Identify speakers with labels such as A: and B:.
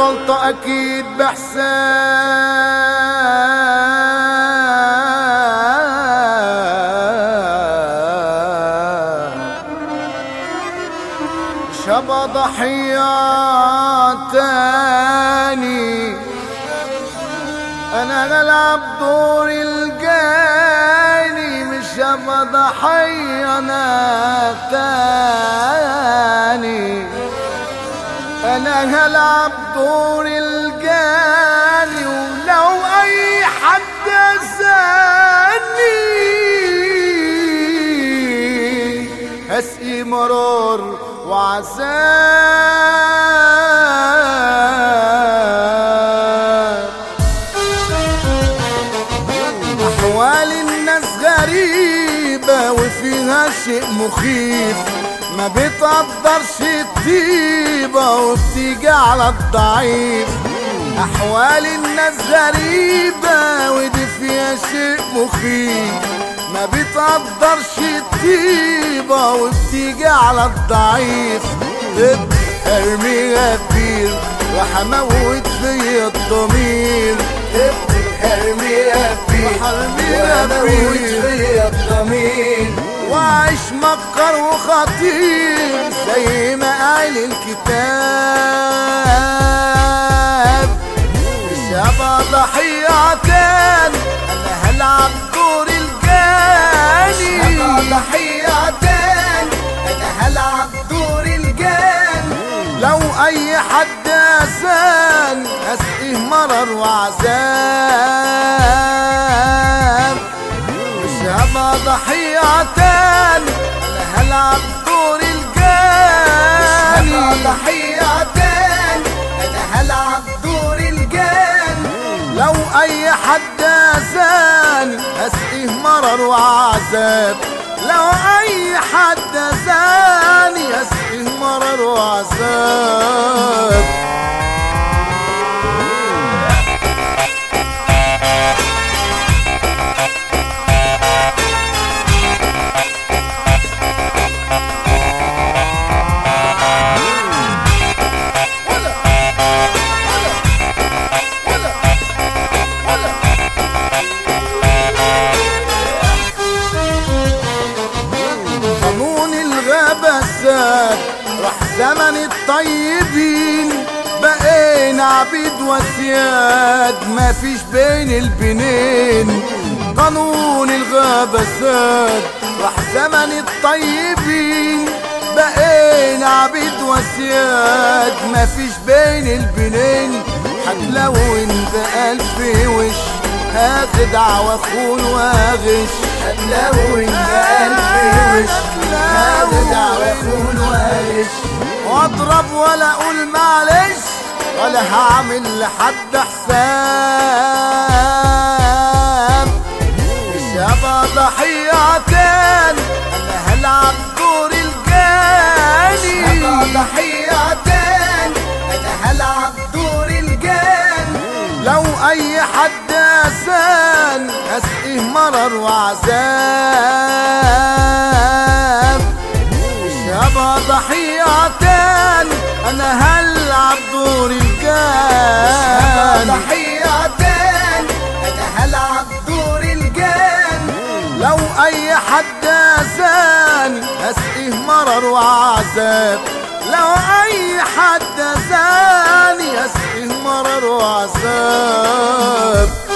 A: الغلطة أكيد بحساب شبى ضحيات تاني انا غلب دور الجاني مش شبى ضحية انا تاني انا هلعب دور الجاني ولو اي حد زاني هسقي مرار وعذاب أحوال الناس غريبة وفيها شيء مخيف ما بتقدرش الطيبة وبتيجي على الضعيف أحوال الناس غريبة ودي فيها شيء مخيف ما بتقدرش الطيبة وبتيجي على الضعيف طب ارمي غفير راح اموت في الضمير طب ارمي غفير واموت في الضمير وعيش مكر وخطير زي ما قال الكتاب شبه ضحيتين انا هلعب دور الجاني شبه ضحيتين انا هلعب دور الجاني لو اي حد اسان اسقيه مرر وعذاب شبه ضحيتين انا هلعب دور الجاني شبه ضحيتين انا هلعب دور الجاني لو اي حد زاني اسقيه مرر وعذاب لو اي حد زاني اسقيه مرر وعذاب قانون الغابة ساد راح زمن الطيبين بقينا عبيد وسياد مفيش بين البنين قانون الغابة ساد راح زمن الطيبين بقينا عبيد وسياد مفيش بين البنين هتلون بألف وش هخدع واخون واغش هتلون بألف وش هخدع واخون واغش واضرب ولا اقول معلش ولا هعمل لحد حساب شبه ضحيتين انا هلعب دور الجاني شبه ضحيتين انا هلعب دور الجاني لو اي حد اسان اسقيه مرر وعذاب شبه ضحيتين انا هلعب دور الجان ضحيتين انا هلعب دور الجان لو اي حد زاني اسقيه مرر وعذاب لو اي حد زاني اسقيه مرر وعذاب